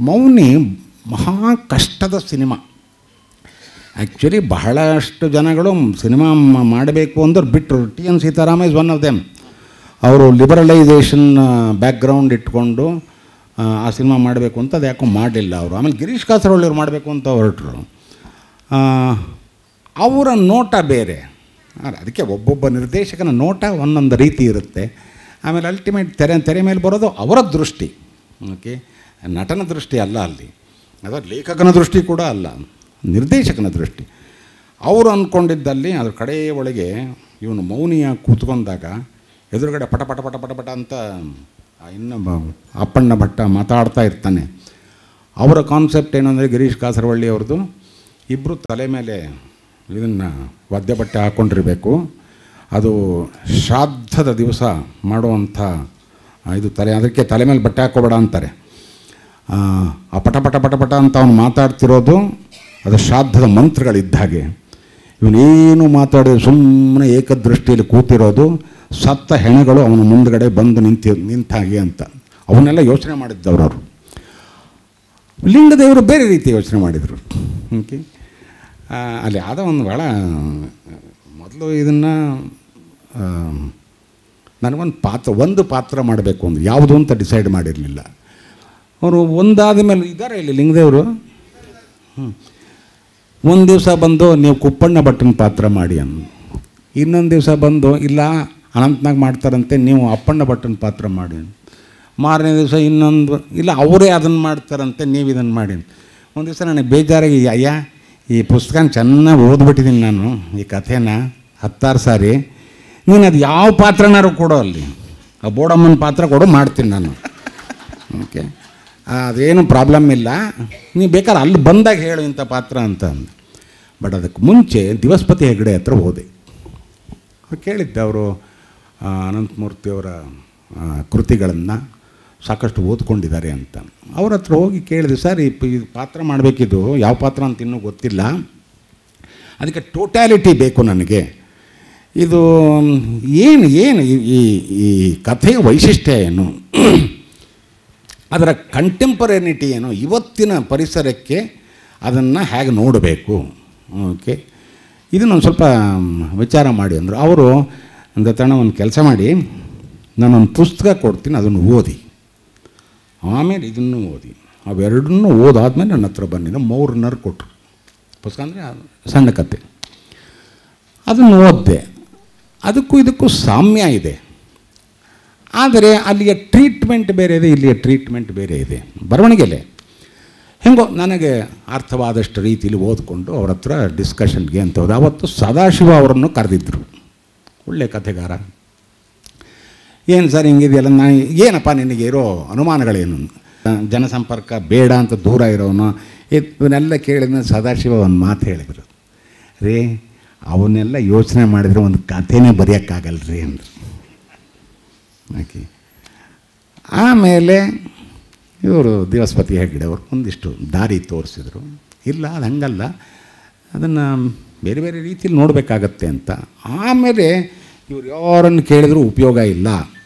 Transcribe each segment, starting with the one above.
ಮೌನಿ ಮಹಾ ಕಷ್ಟದ cinema actually ಬಹಳಷ್ಟು ಜನಗಳು ಸಿನಿಮಾ ಮ- ಮಾಡಬೇಕು ಅಂದ್ರೆ ಬಿಟ್ಟರು T N Seetharama is one of them ಅವರು ಲಿಬರಲೈಸೇಷನ್ ಬ್ಯಾಕ್ಗ್ರೌಂಡ್ ಇಟ್ಕೊಂಡು ಆ, ಆ ಸಿನಿಮಾ ಮಾಡಬೇಕು ಅಂತ ಅದು ಯಾಕೋ ಮಾಡಲಿಲ್ಲ ಅವರು ಆಮೇಲೆ ಗಿರೀಶ್ ಕಾಸರವಳ್ಳಿಯವ್ರು ಮಾಡಬೇಕು ಅಂತ ಹೊರಟರು ಅವರ ನೋಟ ಬೇರೆ ಅಲ್ಲ, ಅದಕ್ಕೆ ಒಬ್ಬೊಬ್ಬ ನಿರ್ದೇಶಕನ ನೋಟ ಒಂದೊಂದು ರೀತಿ ಇರುತ್ತೆ ಆಮೇಲೆ ಅಲ್ಟಿಮೇಟ್ ತೆರೆ ತೆರೆ ಮೇಲೆ ಬರೋದು ಅವರ ದೃಷ್ಟಿ ಓಕೆ ನಟನ ದೃಷ್ಟಿ ಅಲ್ಲ ಅಲ್ಲಿ ಅದು ಲೇಖಕನ ದೃಷ್ಟಿ ಕೂಡ ಅಲ್ಲ ನಿರ್ದೇಶಕನ ದೃಷ್ಟಿ ಅವರು ಅಂದ್ಕೊಂಡಿದ್ದಲ್ಲಿ ಅದ್ರ ಕಡೆ ಒಳಗೆ ಇವನು ಮೌನಿಯ ಕೂತ್ಕೊಂಡಾಗ ಎದುರುಗಡೆ ಪಟ ಪಟ ಪಟ ಪಟ ಪಟ ಅಂತ ಆ ಇನ್ನು ಬ- ಅಪ್ಪಣ್ಣ ಭಟ್ಟ ಮಾತಾಡ್ತಾ ಇರ್ತಾನೆ ಅವರ ಕಾನ್ಸೆಪ್ಟ್ ಏನಂದರೆ ಗಿರೀಶ್ ಕಾಸರವಳ್ಳಿ ಅವ್ರದ್ದು ಇಬ್ಬರು ತಲೆ ಮೇಲೆ ಇದನ್ನು ವಾದ್ಯ ಬಟ್ಟೆ ಹಾಕ್ಕೊಂಡಿರಬೇಕು ಅದು ಶ್ರಾದ್ದದ ದಿವಸ ಮಾಡುವಂಥ ಆ, ಇದು ತಲೆ ಅದಕ್ಕೆ ತಲೆ ಮೇಲೆ ಬಟ್ಟೆ ಹಾಕೋಬೇಡ ಅಂತಾರೆ ಆ, ಆ ಪಟ ಪಟ ಪಟ ಪಟ ಅಂತ ಅವನು ಮಾತಾಡ್ತಿರೋದು ಅದು ಶ್ರಾದ್ದದ ಮಂತ್ರಗಳಿದ್ದ ಹಾಗೆ ಇವನೇನು ಮಾತಾಡಿದ ಸುಮ್ಮನೆ ಏಕದೃಷ್ಟಿಯಲ್ಲಿ ಕೂತಿರೋದು ಸತ್ತ ಹೆಣಗಳು ಅವನ ಮುಂದ್ಗಡೆ ಬಂದು ನಿಂತಿ ನಿಂತ ಹಾಗೆ ಅಂತ ಅವನ್ನೆಲ್ಲ ಯೋಚನೆ ಮಾಡಿದ್ದವ್ರು ಅವರು ಲಿಂಗದೇವರು ಬೇರೆ ರೀತಿ ಯೋಚನೆ ಮಾಡಿದರು ಓಕೆ ಆ, ಅಲ್ಲಿ ಆದ ಒಂದು ಭಾಳ ಮೊದಲು ಇದನ್ನು ನನಗೊಂದು ಪಾತ್ರ ಒಂದು ಪಾತ್ರ ಮಾಡಬೇಕು ಒಂದು ಯಾವುದು ಅಂತ ಡಿಸೈಡ್ ಮಾಡಿರಲಿಲ್ಲ ಅವರು ಒಂದಾದ ಮೇಲೆ ಇದ್ದಾರೆ ಇಲ್ಲಿ ಲಿಂಗದೇವರು ಒಂದು ದಿವಸ ಬಂದು ನೀವು ಕುಪ್ಪಣ್ಣ ಭಟ್ಟನ ಪಾತ್ರ ಮಾಡಿ ಅನ್ ಇನ್ನೊಂದು ದಿವಸ ಬಂದು ಇಲ್ಲ ಅನಂತನಾಗ್ ಮಾಡ್ತಾರಂತೆ ನೀವು ಅಪ್ಪಣ್ಣ ಭಟ್ಟನ ಪಾತ್ರ ಮಾಡಿ ಅನ್. ಮಾರನೇ ದಿವಸ ಇನ್ನೊಂದು ಇಲ್ಲ ಅವರೇ ಅದನ್ನು ಮಾಡ್ತಾರಂತೆ ನೀವು ಇದನ್ನು ಮಾಡಿ ಅನ್. ಒಂದು ದಿವಸ ನನಗೆ ಬೇಜಾರಾಗಿ ಅಯ್ಯ ಈ ಪುಸ್ತಕನ ಚೆನ್ನಾಗಿ ಓದ್ಬಿಟ್ಟಿದ್ದೀನಿ ನಾನು ಈ ಕಥೆನ ಹತ್ತಾರು ಸಾರಿ ನೀನು ಅದು ಯಾವ ಪಾತ್ರನಾರು ಕೊಡೋ ಅಲ್ಲಿ ಆ ಬೋಡಮ್ಮನ ಪಾತ್ರ ಕೊಡು ಮಾಡ್ತೀನಿ ನಾನು ಓಕೆ ಅದೇನು ಪ್ರಾಬ್ಲಮ್ ಇಲ್ಲ ನೀ ಬೇಕಾದ್ರೆ ಅಲ್ಲಿ ಬಂದಾಗ ಹೇಳು ಇಂಥ ಪಾತ್ರ ಅಂತ ಅಂದ ಬಟ್ ಅದಕ್ಕೆ ಮುಂಚೆ ದಿವಸ್ಪತಿ ಹೆಗಡೆ ಹತ್ರ ಹೋದೆ ಅವ್ರು ಕೇಳಿದ್ದೆ ಅವರು ಅನಂತಮೂರ್ತಿಯವರ ಕೃತಿಗಳನ್ನು ಸಾಕಷ್ಟು ಓದ್ಕೊಂಡಿದ್ದಾರೆ ಅಂತ ಅವ್ರ ಹತ್ರ ಹೋಗಿ ಕೇಳಿದೆ ಸರ್ ಈ ಪ- ಈ ಪಾತ್ರ ಮಾಡಬೇಕಿದು ಯಾವ ಪಾತ್ರ ಅಂತ ಇನ್ನೂ ಗೊತ್ತಿಲ್ಲ ಅದಕ್ಕೆ ಟೋಟ್ಯಾಲಿಟಿ ಬೇಕು ನನಗೆ ಇದು ಏನು ಏನು ಈ- ಈ ಈ ಕಥೆಯ ವೈಶಿಷ್ಟ್ಯ ಏನು ಅದರ ಕಂಟೆಂಪರನಿಟಿ ಏನು ಇವತ್ತಿನ ಪರಿಸರಕ್ಕೆ ಅದನ್ನು ಹೇಗೆ ನೋಡಬೇಕು ಓಕೆ ಇದನ್ನೊಂದು ಸ್ವಲ್ಪ ವಿಚಾರ ಮಾಡಿ ಅಂದರು ಅವರು ಒಂದು ತಣ ಒಂದು ಕೆಲಸ ಮಾಡಿ ನಾನೊಂದು ಪುಸ್ತಕ ಕೊಡ್ತೀನಿ ಅದನ್ನು ಓದಿ ಆಮೇಲೆ ಇದನ್ನು ಓದಿ ಅವೆರಡನ್ನೂ ಓದಾದ್ಮೇಲೆ ನನ್ನ ಹತ್ರ ಬಂದಿದ್ದ ಮೌರ್ನರ್ ಕೊಟ್ಟರು ಪುಸ್ತಕ ಅಂದರೆ ಸಣ್ಣ ಕತೆ ಅದನ್ನು ಓದಿದೆ ಅದಕ್ಕೂ ಇದಕ್ಕೂ ಸಾಮ್ಯ ಇದೆ ಆದರೆ ಅಲ್ಲಿಯ ಟ್ರೀಟ್ಮೆಂಟ್ ಬೇರೆ ಇದೆ ಇಲ್ಲಿಯ ಟ್ರೀಟ್ಮೆಂಟ್ ಬೇರೆ ಇದೆ ಬರವಣಿಗೆಲೆ ಹೆಂಗೋ ನನಗೆ ಅರ್ಥವಾದಷ್ಟು ರೀತಿಯಲ್ಲಿ ಓದ್ಕೊಂಡು ಅವ್ರ ಹತ್ರ ಡಿಸ್ಕಷನ್ಗೆ ಅಂತ ಹೋದ ಅವತ್ತು ಸದಾಶಿವ ಅವರನ್ನು ಕರೆದಿದ್ದರು ಒಳ್ಳೆ ಕಥೆಗಾರ ಏನು ಸರ್ ಹಿಂಗಿದೆಯಲ್ಲ ನಾನು ಏನಪ್ಪ ನಿನಗೆ ಇರೋ ಅನುಮಾನಗಳೇನು ಜನಸಂಪರ್ಕ ಬೇಡ ಅಂತ ದೂರ ಇರೋನು ಇವನ್ನೆಲ್ಲ ಕೇಳಿದ ಸದಾಶಿವ ಒಂದು ಮಾತು ಹೇಳಿದರು ರೀ ಅವನ್ನೆಲ್ಲ ಯೋಚನೆ ಮಾಡಿದರೆ ಒಂದು ಕಥೆನೇ ಬರೆಯೋಕ್ಕಾಗಲ್ರಿ ಅಂದರು ಓಕೆ ಆಮೇಲೆ ಇವರು ದಿವಸ್ಪತಿ ಹೆಗ್ಡೆ ಅವರು ಒಂದಿಷ್ಟು ದಾರಿ ತೋರಿಸಿದರು ಇಲ್ಲ ಅದು ಹಂಗಲ್ಲ ಅದನ್ನು ಬೇರೆ ಬೇರೆ ರೀತಿಯಲ್ಲಿ ನೋಡಬೇಕಾಗತ್ತೆ ಅಂತ ಆಮೇಲೆ ಇವ್ರು ಯಾರನ್ನು ಕೇಳಿದರೂ ಉಪಯೋಗ ಇಲ್ಲ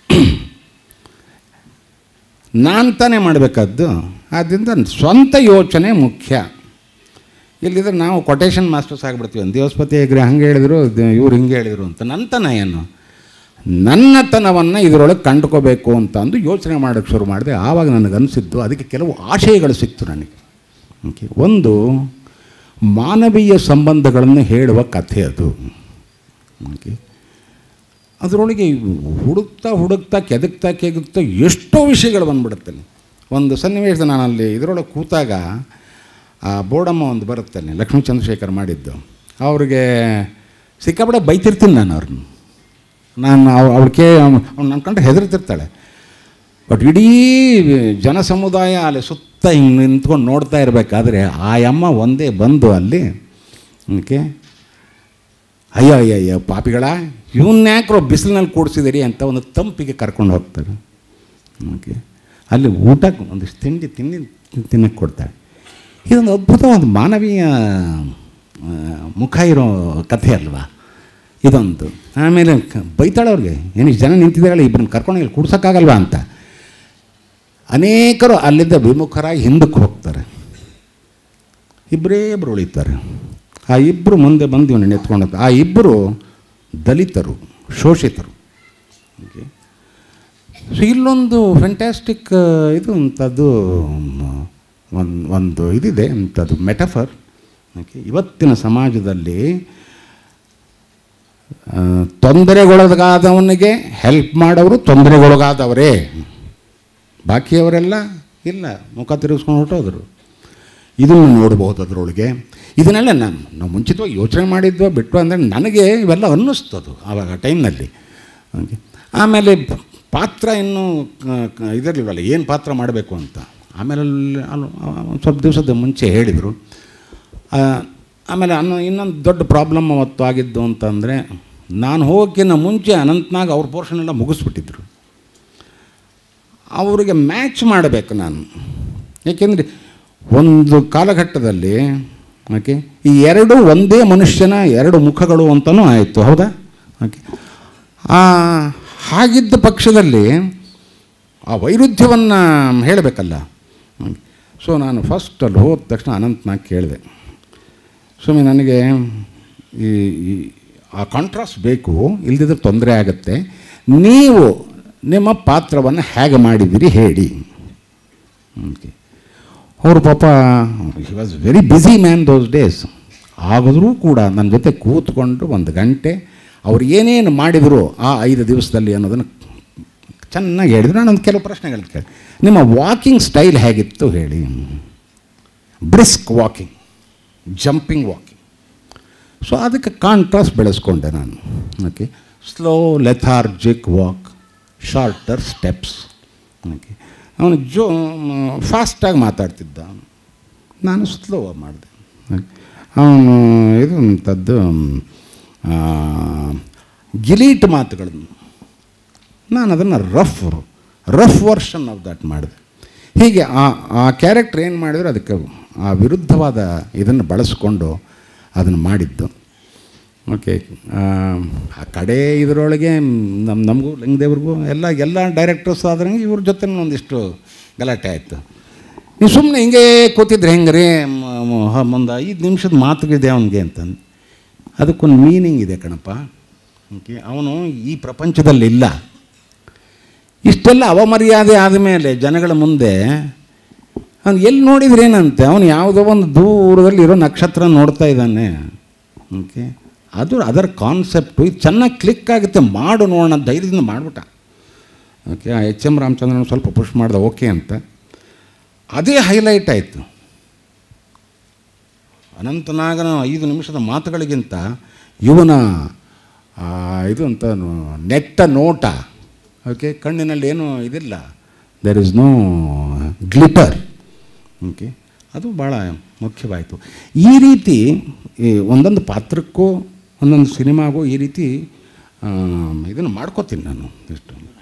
ನಾನು ತಾನೇ ಮಾಡಬೇಕಾದ್ದು ಆದ್ದರಿಂದ ಸ್ವಂತ ಯೋಚನೆ ಮುಖ್ಯ ಇಲ್ಲಿದ್ರೆ ನಾವು ಕೊಟೇಶನ್ ಮಾಸ್ಟರ್ಸ್ ಆಗಿಬಿಡ್ತೀವಿ ದಿವಸ್ಪತಿ ಹೆಗ್ರೆ ಹಂಗೆ ಹೇಳಿದರು ಇವ್ರು ಹಿಂಗೆ ಹೇಳಿದರು ಅಂತ ನನ್ನತನ ಏನು ನನ್ನತನವನ್ನು ಇದರೊಳಗೆ ಕಂಡುಕೋಬೇಕು ಅಂತ ಅಂದು ಯೋಚನೆ ಮಾಡೋಕ್ಕೆ ಶುರು ಮಾಡಿದೆ ಆವಾಗ ನನಗನ್ನಿಸಿದ್ದು ಅದಕ್ಕೆ ಕೆಲವು ಆಶಯಗಳು ಸಿಕ್ತು ನನಗೆ ಓಕೆ ಒಂದು ಮಾನವೀಯ ಸಂಬಂಧಗಳನ್ನು ಹೇಳುವ ಕಥೆ ಅದು ಓಕೆ ಅದರೊಳಗೆ ಹುಡುಕ್ತಾ ಹುಡುಕ್ತಾ ಕೆದಕ್ತಾ ಕೆದಕ್ತಾ ಎಷ್ಟೋ ವಿಷಯಗಳು ಬಂದ್ಬಿಡುತ್ತೆ ಅಲ್ಲಿ. ಒಂದು ಸನ್ನಿವೇಶ ನಾನಲ್ಲಿ ಇದರೊಳಗೆ ಕೂತಾಗ ಆ ಬೋರ್ಡಮ್ಮ ಒಂದು ಬರುತ್ತೆ ಅಲ್ಲಿ ಲಕ್ಷ್ಮೀ ಚಂದ್ರಶೇಖರ್ ಮಾಡಿದ್ದು ಅವ್ರಿಗೆ ಸಿಕ್ಕಾಪಟ್ಟೆ ಬೈತಿರ್ತೀನಿ ನಾನು ಅವ್ರನ್ನ ನಾನು ಅವ್ ಅವಳಿಗೆ ಅವ್ನು ನನ್ನ ಕಂಡ್ರೆ ಹೆದರ್ತಿರ್ತಾಳೆ ಬಟ್ ಇಡೀ ಜನ ಸಮುದಾಯ ಅಲ್ಲಿ ಸುತ್ತ ಹಿಂಗೆ ನಿಂತ್ಕೊಂಡು ನೋಡ್ತಾ ಇರಬೇಕಾದ್ರೆ ಆ ಅಮ್ಮ ಒಂದೇ ಬಂದು ಅಲ್ಲಿ ಓಕೆ ಅಯ್ಯೋ ಅಯ್ಯೋ ಅಯ್ಯೋ ಪಾಪಿಗಳ ಇವನ್ಯಾಕ್ರೋ ಬಿಸಿಲಿನಲ್ಲಿ ಕೂಡಿಸಿದಿರಿ ಅಂತ ಒಂದು ತಂಪಿಗೆ ಕರ್ಕೊಂಡು ಹೋಗ್ತಾರೆ ಓಕೆ ಅಲ್ಲಿ ಊಟಕ್ಕೆ ಒಂದಿಷ್ಟು ತಿಂಡಿ ತಿಂಡಿ ತಿನ್ನಕ್ಕೆ ಕೊಡ್ತಾಳೆ ಇದೊಂದು ಅದ್ಭುತವಾದ ಮಾನವೀಯ ಆ, ಮುಖ ಇರೋ ಕಥೆ ಅಲ್ವಾ ಇದೊಂದು ಆಮೇಲೆ ಕ- ಬೈತಾಳೆ ಅವ್ರಿಗೆ ಏನು ಇಷ್ಟು ಜನ ನಿಂತಿದ್ದಾರಲ್ಲ ಇಬ್ಬರನ್ನ ಕರ್ಕೊಂಡು ಇಲ್ಲಿ ಕೂಡ್ಸೋಕ್ಕಾಗಲ್ವಾ ಅಂತ ಅನೇಕರು ಅಲ್ಲಿಂದ ವಿಮುಖರಾಗಿ ಹಿಂದಕ್ಕೆ ಹೋಗ್ತಾರೆ ಇಬ್ಬರೇ ಇಬ್ಬರು ಉಳಿತಾರೆ ಆ ಇಬ್ಬರು ಮುಂದೆ ಬಂದು ಇವನು ಎತ್ಕೊಂಡು ಆ ಇಬ್ಬರು ದಲಿತರು ಶೋಷಿತರು ಓಕೆ ಸೊ ಇಲ್ಲೊಂದು ಫ್ಯಾಂಟ್ಯಾಸ್ಟಿಕ್ ಇದು ಅಂಥದ್ದು ಒಂದು ಒಂದು ಇದಿದೆ ಅಂಥದ್ದು ಮೆಟಫರ್ ಓಕೆ ಇವತ್ತಿನ ಸಮಾಜದಲ್ಲಿ ಆ, ತೊಂದರೆಗೊಳಗಾದವನಿಗೆ ಹೆಲ್ಪ್ ಮಾಡೋರು ತೊಂದರೆಗೊಳಗಾದವರೇ ಬಾಕಿಯವರೆಲ್ಲ ಇಲ್ಲ ಮುಖ ತಿರುಗಿಸ್ಕೊಂಡು ಹೊರಟೋದ್ರು ಇದನ್ನು ನೋಡ್ಬೋದು ಅದರೊಳಗೆ ಇದನ್ನೆಲ್ಲ ನಾನು ನಾವು ಮುಂಚಿತವಾಗಿ ಯೋಚನೆ ಮಾಡಿದ್ವೋ ಬಿಟ್ಟು ಅಂದರೆ ನನಗೆ ಇವೆಲ್ಲ ಅನ್ನಿಸ್ತದು ಆವಾಗ ಟೈಮ್ನಲ್ಲಿ ಓಕೆ ಆಮೇಲೆ ಪಾತ್ರ ಇನ್ನೂ ಇದರಲಿಲ್ವಲ್ಲ ಏನು ಪಾತ್ರ ಮಾಡಬೇಕು ಅಂತ ಆಮೇಲೆ ಅಲ್ಲಿ ಅಲ್ಲಿ ಒಂದು ಸ್ವಲ್ಪ ದಿವಸದ ಮುಂಚೆ ಹೇಳಿದರು ಆ, ಆಮೇಲೆ ಅನ್ನೋ ಇನ್ನೊಂದು ದೊಡ್ಡ ಪ್ರಾಬ್ಲಮ್ ಅವತ್ತು ಆಗಿದ್ದು ಅಂತಂದರೆ ನಾನು ಹೋಗೋಕ್ಕಿಂತ ಮುಂಚೆ ಅನಂತನಾಗ್ ಅವ್ರ ಪೋರ್ಷನ್ ಎಲ್ಲ ಮುಗಿಸ್ಬಿಟ್ಟಿದ್ರು ಅವರಿಗೆ ಮ್ಯಾಚ್ ಮಾಡಬೇಕು ನಾನು ಏಕೆಂದರೆ ಒಂದು ಕಾಲಘಟ್ಟದಲ್ಲಿ ಓಕೆ ಈ ಎರಡು ಒಂದೇ ಮನುಷ್ಯನ ಎರಡು ಮುಖಗಳು ಅಂತಲೂ ಆಯಿತು ಹೌದಾ ಓಕೆ ಆ ಹಾಗಿದ್ದ ಪಕ್ಷದಲ್ಲಿ ಆ ವೈರುಧ್ಯವನ್ನು ಹೇಳಬೇಕಲ್ಲ ಸೊ ನಾನು ಫಸ್ಟ್ ಅಲ್ಲಿ ಹೋದ ತಕ್ಷಣ ಅನಂತನಾಗ್ ಕೇಳಿದೆ ಸ್ವಾಮಿ ನನಗೆ ಈ ಈ ಆ ಕಾಂಟ್ರಾಸ್ಟ್ ಬೇಕು ಇಲ್ದಿದ್ರೆ ತೊಂದರೆ ಆಗುತ್ತೆ ನೀವು ನಿಮ್ಮ ಪಾತ್ರವನ್ನು ಹೇಗೆ ಮಾಡಿದ್ದೀರಿ ಹೇಳಿ ಓಕೆ ಅವರು ಪಾಪ he was very busy man those days ಆದರೂ ಕೂಡ ನನ್ನ ಜೊತೆ ಕೂತ್ಕೊಂಡು ಒಂದು ಗಂಟೆ ಅವ್ರು ಏನೇನು ಮಾಡಿದರು ಆ ಐದು ದಿವಸದಲ್ಲಿ ಅನ್ನೋದನ್ನು ಚೆನ್ನಾಗಿ ಹೇಳಿದ್ರು ನಾನು ಒಂದು ಕೆಲವು ಪ್ರಶ್ನೆಗಳು ಕೇಳಿ ನಿಮ್ಮ ವಾಕಿಂಗ್ ಸ್ಟೈಲ್ ಹೇಗಿತ್ತು ಹೇಳಿ brisk walking jumping walking so ಅದಕ್ಕೆ ಕಾಂಟ್ರಾಸ್ಟ್ ಬೆಳೆಸ್ಕೊಂಡೆ ನಾನು okay slow lethargic walk shorter steps okay ಅವನು ಜೋ ಫಾಸ್ಟಾಗಿ ಮಾತಾಡ್ತಿದ್ದ ನಾನು ಸ್ಲೋ ಮಾಡಿದೆ ಅವನು ಇದು ಅಂಥದ್ದು ಆ, ಗಿಲೀಟ್ ಮಾತುಗಳನ್ನು ನಾನು ಅದನ್ನು rough rough version of that ಮಾಡಿದೆ ಹೀಗೆ ಆ ಆ ಕ್ಯಾರೆಕ್ಟರ್ ಏನು ಮಾಡಿದ್ರು ಅದಕ್ಕೆ ಆ ವಿರುದ್ಧವಾದ ಇದನ್ನು ಬಳಸ್ಕೊಂಡು ಅದನ್ನು ಮಾಡಿದ್ದು ಓಕೆ ಆ ಕಡೆ ಇದರೊಳಗೆ ನಮ್ಮ ನಮಗೂ ಲಿಂಗದೇವ್ರಿಗೂ ಎಲ್ಲ ಎಲ್ಲ ಡೈರೆಕ್ಟರ್ಸ್ ಆದ್ರಂಗೆ ಇವ್ರ ಜೊತೆ ಒಂದಿಷ್ಟು ಗಲಾಟೆ ಆಯಿತು ನೀವು ಸುಮ್ಮನೆ ಹಿಂಗೆ ಕೂತಿದ್ರೆ ಹೆಂಗೆ ರೀ ಒಂದು ಐದು ನಿಮಿಷದ ಮಾತುಗಿದೆ ಅವನಿಗೆ ಅಂತಂದು ಅದಕ್ಕೊಂದು ಮೀನಿಂಗ್ ಇದೆ ಕಣಪ್ಪ ಓಕೆ ಅವನು ಈ ಪ್ರಪಂಚದಲ್ಲಿ ಇಲ್ಲ ಇಷ್ಟೆಲ್ಲ ಅವಮರ್ಯಾದೆ ಆದಮೇಲೆ ಜನಗಳ ಮುಂದೆ ಅವ್ನು ಎಲ್ಲಿ ನೋಡಿದ್ರೆ ಏನಂತೆ ಅವನು ಯಾವುದೋ ಒಂದು ದೂರದಲ್ಲಿ ಇರೋ ನಕ್ಷತ್ರ ನೋಡ್ತಾ ಇದ್ದಾನೆ ಓಕೆ ಅದು ಅದರ ಕಾನ್ಸೆಪ್ಟು ಇದು ಚೆನ್ನಾಗಿ ಕ್ಲಿಕ್ ಆಗುತ್ತೆ ಮಾಡು ನೋಡೋಣ ಧೈರ್ಯದಿಂದ ಮಾಡಿಬಿಟ್ಟ ಓಕೆ ಆ ಎಚ್ ಎಮ್ ರಾಮಚಂದ್ರನ್ ಸ್ವಲ್ಪ ಪುಷ್ ಮಾಡ್ದೆ ಓಕೆ ಅಂತ ಅದೇ ಹೈಲೈಟ್ ಆಯಿತು ಅನಂತನಾಗನ ಐದು ನಿಮಿಷದ ಮಾತುಗಳಿಗಿಂತ ಇವನ ಆ, ಇದು ಅಂತ ನೆಟ್ಟ ನೋಟ ಓಕೆ ಕಣ್ಣಿನಲ್ಲಿ ಏನೂ ಇದಿಲ್ಲ there is no glitter okay ಅದು ಭಾಳ ಮುಖ್ಯವಾಯಿತು ಈ ರೀತಿ ಈ ಒಂದೊಂದು ಪಾತ್ರಕ್ಕೂ ಒಂದೊಂದು ಸಿನಿಮಾಗೂ ಈ ರೀತಿ ಇದನ್ನು ಮಾಡ್ಕೋತೀನಿ ನಾನು ಇಷ್ಟು